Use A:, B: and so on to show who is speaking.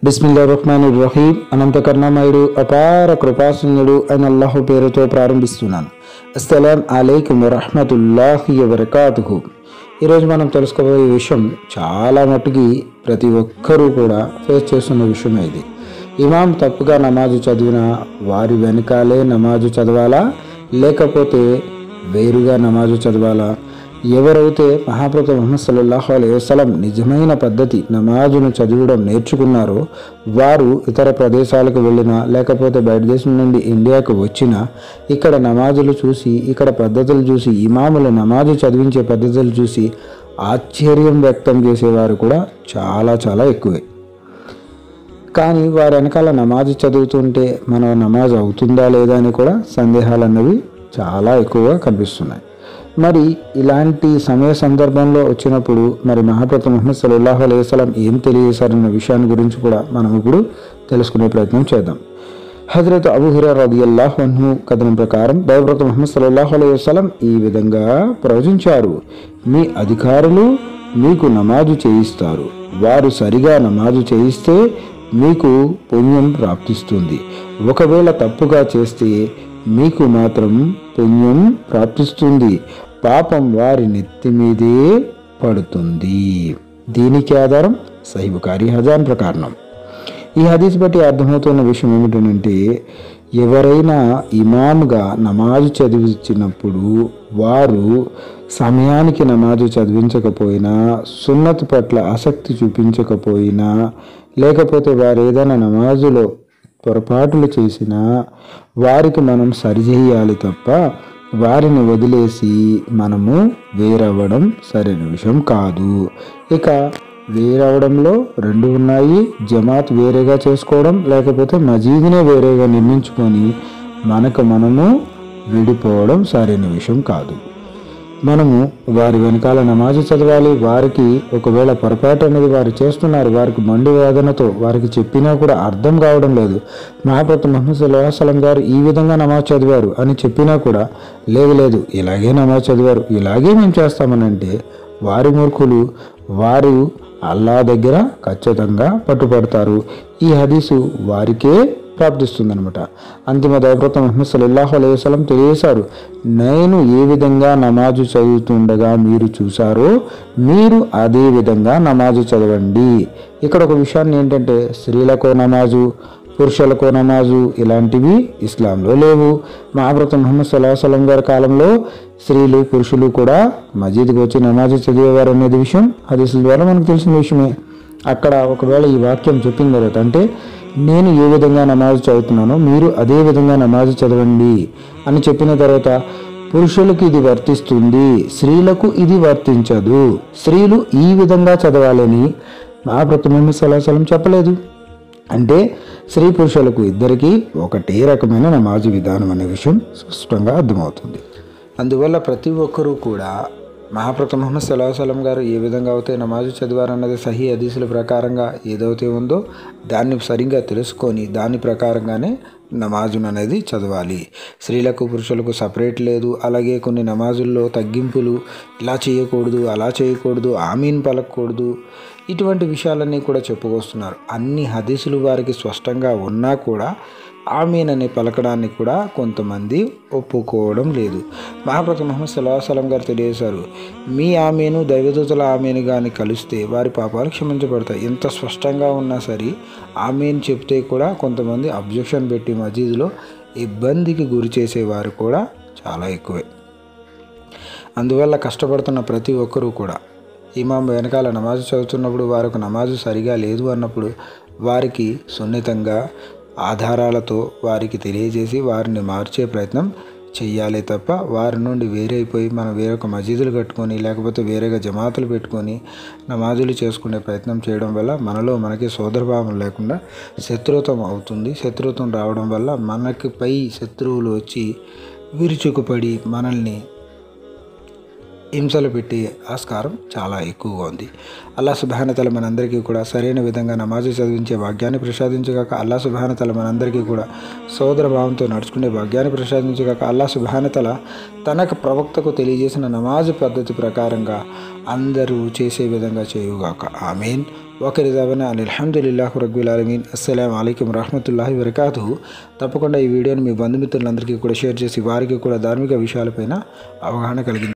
A: బిస్మిల్లా రహ్మాన్ రహీం అనంత కరుణామయుడు అపార కృపాశన్యుడు అయిన అల్లాహు పేరుతో ప్రారంభిస్తున్నాను అస్సలాం అలైకుం వరహమతుల్లాహి వబర్కాతుహు ఈరోజు మనం తెలుసుకోబోయే విషయం చాలా మట్టుకి ప్రతి ఒక్కరూ కూడా ఫేస్ చేస్తున్న విషయమే ఇది ఇమాం తప్పుగా నమాజు చదివిన వారి వెనకాలే నమాజు చదవాలా లేకపోతే వేరుగా నమాజు చదవాలా ఎవరైతే మహాప్రభు ముహమ్మద్ సల్లాహు అలైహి వసలం నిజమైన పద్ధతి నమాజును చదవడం నేర్చుకున్నారో వారు ఇతర ప్రదేశాలకు వెళ్ళినా లేకపోతే బయట దేశం నుండి ఇండియాకు వచ్చినా ఇక్కడ నమాజులు చూసి ఇక్కడ పద్ధతులు చూసి ఇమాములు నమాజు చదివించే పద్ధతులు చూసి ఆశ్చర్యం వ్యక్తం చేసేవారు కూడా చాలా చాలా ఎక్కువే కానీ వారి వెనకాల నమాజ్ చదువుతుంటే మన నమాజ్ అవుతుందా లేదా అని కూడా సందేహాలు అన్నవి చాలా ఎక్కువగా కనిపిస్తున్నాయి మరి ఇలాంటి సమయ సందర్భంలో వచ్చినప్పుడు మరి మహాప్రభు ముహమ్మద్ సల్లాహు అలైహి వసలం ఏం తెలియజేశారన్న విషయాన్ని గురించి కూడా మనం ఇప్పుడు తెలుసుకునే ప్రయత్నం చేద్దాం హజరత్ అబు హురా రదియల్లాహు అన్హు కథనం ప్రకారం దైవవ్రత ముహమ్మద్ సల్లాహు అలైహి వసలం ఈ విధంగా ప్రవచించారు మీ అధికారులు మీకు నమాజు చేయిస్తారు వారు సరిగా నమాజు చేయిస్తే మీకు పుణ్యం ప్రాప్తిస్తుంది ఒకవేళ తప్పుగా చేస్తే మీకు మాత్రం పుణ్యం ప్రాప్తిస్తుంది పాపం వారి నెత్తి మీదే పడుతుంది దీనికి ఆధారం సైబుకారి హజాన్ ప్రకారం ఈ హదీస్ బట్టి అర్థమవుతున్న విషయం ఏమిటంటే ఎవరైనా ఇమామ్గా నమాజు చదివించినప్పుడు వారు సమయానికి నమాజు చదివించకపోయినా సున్నత్ పట్ల ఆసక్తి చూపించకపోయినా లేకపోతే వారు ఏదైనా నమాజులో పొరపాటులు చేసినా వారికి మనం సరిచేయాలి తప్ప వారిని వదిలేసి మనము వేరవ్వడం సరైన విషయం కాదు ఇక వేరవడంలో రెండు ఉన్నాయి జమాత్ వేరేగా చేసుకోవడం లేకపోతే మజీద్నే వేరేగా నిర్మించుకొని మనకు మనము విడిపోవడం సరైన విషయం కాదు మనము వారి వెనకాల నమాజు చదవాలి వారికి ఒకవేళ పొరపాటు అనేది వారు చేస్తున్నారు వారికి మండు వేదనతో వారికి చెప్పినా కూడా అర్థం కావడం లేదు మహాప్రభు మహమ్మద్ సల్లాహం గారు ఈ విధంగా నమాజ్ చదివారు అని చెప్పినా కూడా లేదు లేదు ఇలాగే నమాజ్ చదివారు ఇలాగే మేము చేస్తామనంటే వారి మూర్ఖులు వారు అల్లా దగ్గర ఖచ్చితంగా పట్టుపడతారు ఈ హదీసు వారికే ప్రాప్తిస్తుందనమాట అంతిమ దైవవ్రత మహమ్మద్ సల్లాహు అలైహి వసలం తెలియజేశారు నేను ఏ విధంగా నమాజు చదువుతుండగా మీరు చూసారో మీరు అదే విధంగా నమాజు చదవండి ఇక్కడ ఒక విషయాన్ని ఏంటంటే స్త్రీలకో నమాజు పురుషులకో నమాజు ఇలాంటివి ఇస్లాంలో లేవు మహాభ్రత ముహమ్మద్ సల్లాహు సలం గారి కాలంలో స్త్రీలు పురుషులు కూడా మసీద్కి వచ్చి నమాజు చదివేవారు అనేది విషయం హదీసుల ద్వారా మనకు తెలిసిన విషయమే అక్కడ ఒకవేళ ఈ వాక్యం చెప్పిన తర్వాత అంటే నేను ఏ విధంగా నమాజు చదువుతున్నానో మీరు అదే విధంగా నమాజు చదవండి అని చెప్పిన తర్వాత పురుషులకు ఇది వర్తిస్తుంది స్త్రీలకు ఇది వర్తించదు స్త్రీలు ఈ విధంగా చదవాలని మహాప్రభు ముహమ్మద్ సల్లాహం చెప్పలేదు అంటే స్త్రీ పురుషులకు ఇద్దరికీ ఒకటే రకమైన నమాజు విధానం అనే విషయం స్పష్టంగా అర్థమవుతుంది అందువల్ల ప్రతి ఒక్కరూ కూడా మహాప్రభు ముహమ్మద్ సల్లాహం గారు ఏ విధంగా అయితే నమాజు చదివారన్నది సహీ హదీసుల ప్రకారంగా ఏదైతే ఉందో దాన్ని సరిగ్గా తెలుసుకొని దాని ప్రకారంగానే నమాజును అనేది చదవాలి స్త్రీలకు పురుషులకు సపరేట్ లేదు అలాగే కొన్ని నమాజుల్లో తగ్గింపులు ఇలా చేయకూడదు అలా చేయకూడదు ఆమీన్ పలకూడదు ఇటువంటి విషయాలన్నీ కూడా చెప్పుకొస్తున్నారు అన్ని హదీసులు వారికి స్పష్టంగా ఉన్నా కూడా ఆమీన్ అనే పలకడాన్ని కూడా కొంతమంది ఒప్పుకోవడం లేదు మహాప్రభు ముహమ్మద్ సల్లాహం గారు తెలియజేశారు మీ ఆమెను దైవదూతల ఆమెను కానీ కలిస్తే వారి పాపాలు క్షమించబడతాయి ఎంత స్పష్టంగా ఉన్నా సరే ఆమెను చెప్తే కూడా కొంతమంది అబ్జెక్షన్ పెట్టి మసీదులో ఇబ్బందికి గురి చేసేవారు కూడా చాలా ఎక్కువే అందువల్ల కష్టపడుతున్న ప్రతి ఒక్కరూ కూడా ఇమాం వెనకాల నమాజు చదువుతున్నప్పుడు వారికి నమాజు సరిగా లేదు అన్నప్పుడు వారికి సున్నితంగా ఆధారాలతో వారికి తెలియజేసి వారిని మార్చే ప్రయత్నం చెయ్యాలి తప్ప వారి నుండి వేరైపోయి మనం వేరొక మసీదులు కట్టుకొని లేకపోతే వేరేగా జమాతులు పెట్టుకొని నమాజులు చేసుకునే ప్రయత్నం చేయడం వల్ల మనలో మనకి సోదరభావం లేకుండా శత్రుత్వం అవుతుంది శత్రుత్వం రావడం వల్ల మనకి పై శత్రువులు వచ్చి విరుచుకుపడి మనల్ని హింసలు పెట్టే ఆస్కారం చాలా ఎక్కువగా ఉంది అల్లా సుబానతల మనందరికీ కూడా సరైన విధంగా నమాజు చదివించే భాగ్యాన్ని ప్రసాదించగాక అల్లా సుబానతల మనందరికీ కూడా సోదర భావంతో నడుచుకునే భాగ్యాన్ని ప్రసాదించగాక అల్లా సుబానతల తనకు ప్రవక్తకు తెలియజేసిన నమాజు పద్ధతి ప్రకారంగా అందరూ చేసే విధంగా చేయుగాక ఆమెన్ ఒకరి దావన అల్హమ్దుల్లాహ్ రబ్బుల్ ఆలమీన్ అస్సలం అయికం రహమతుల్లాహి వరకాతు తప్పకుండా ఈ వీడియోని మీ బంధుమిత్రులందరికీ కూడా షేర్ చేసి వారికి కూడా ధార్మిక విషయాలపైన అవగాహన కలిగింది